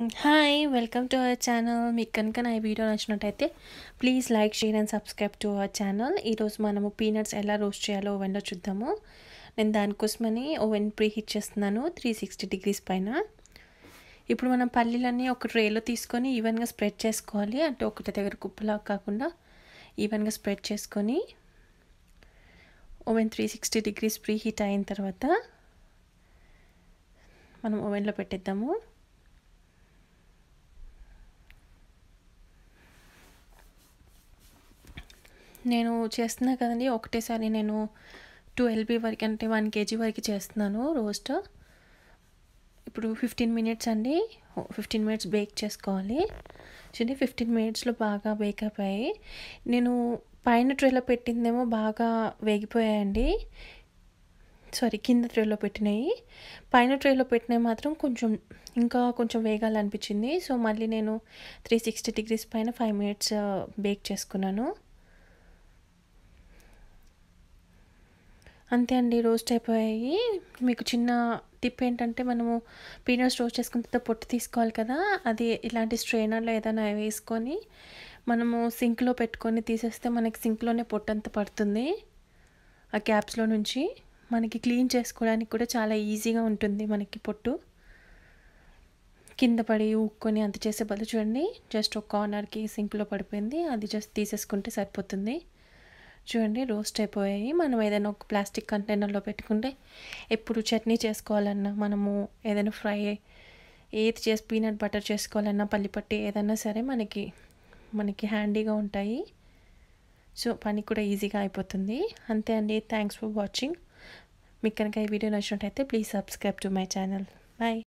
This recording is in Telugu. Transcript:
hi welcome to our channel మీకు కనుక నా ఈ వీడియో నచ్చినట్టయితే please like share and subscribe to our channel ఈరోజు మనము పీనట్స్ ఎలా రోస్ట్ చేయాలో ఓవెన్లో చూద్దాము నేను దానికోసమని ఓవెన్ ప్రీ హీట్ చేస్తున్నాను త్రీ సిక్స్టీ డిగ్రీస్ పైన ఇప్పుడు మనం పల్లీలన్నీ ఒక ట్రేలో తీసుకొని ఈవెన్గా స్ప్రెడ్ చేసుకోవాలి అంటే ఒకటి దగ్గర కుప్పలా కాకుండా ఈవెన్గా స్ప్రెడ్ చేసుకొని oven three sixty degrees preheat అయిన తర్వాత మనం ఓవెన్లో పెట్టేద్దాము నేను చేస్తున్నా కదండి ఒకటేసారి నేను టూ ఎల్బీ వరకు అంటే వన్ కేజీ వరకు చేస్తున్నాను రోస్ట్ ఇప్పుడు ఫిఫ్టీన్ మినిట్స్ అండి ఫిఫ్టీన్ మినిట్స్ బేక్ చేసుకోవాలి చూడండి ఫిఫ్టీన్ మినిట్స్లో బాగా బేక్ అయిపోయాయి నేను పైన ట్రేలో పెట్టిందేమో బాగా వేగిపోయాయండి సారీ కింద ట్రేలో పెట్టినాయి పైన ట్రేలో పెట్టినవి మాత్రం కొంచెం ఇంకా కొంచెం వేగాలనిపించింది సో మళ్ళీ నేను త్రీ సిక్స్టీ డిగ్రీస్ పైన ఫైవ్ మినిట్స్ బేక్ చేసుకున్నాను అంతే అండి రోస్ట్ అయిపోయాయి మీకు చిన్న టిప్ ఏంటంటే మనము పీనట్స్ రోస్ట్ చేసుకున్న తర్వాత పొట్టు తీసుకోవాలి కదా అది ఇలాంటి స్ట్రైనర్లో ఏదైనా వేసుకొని మనము సింక్లో పెట్టుకొని తీసేస్తే మనకి సింక్లోనే పొట్టు అంతా పడుతుంది ఆ క్యాప్స్లో నుంచి మనకి క్లీన్ చేసుకోవడానికి కూడా చాలా ఈజీగా ఉంటుంది మనకి పొట్టు కింద పడి ఊక్కొని అంత చేసే బదులు చూడండి జస్ట్ ఒక కార్నర్కి సింక్లో పడిపోయింది అది జస్ట్ తీసేసుకుంటే సరిపోతుంది చూడండి రోస్ట్ అయిపోయాయి మనం ఏదైనా ఒక ప్లాస్టిక్ కంటైనర్లో పెట్టుకుంటే ఎప్పుడు చట్నీ చేసుకోవాలన్నా మనము ఏదైనా ఫ్రై ఏది చేసి పీనట్ బటర్ చేసుకోవాలన్నా పల్లిపట్టి ఏదైనా సరే మనకి మనకి హ్యాండీగా ఉంటాయి సో పని కూడా ఈజీగా అయిపోతుంది అంతే అండి థ్యాంక్స్ ఫర్ వాచింగ్ మీకు కనుక ఈ వీడియో నచ్చినట్టయితే please subscribe to my channel bye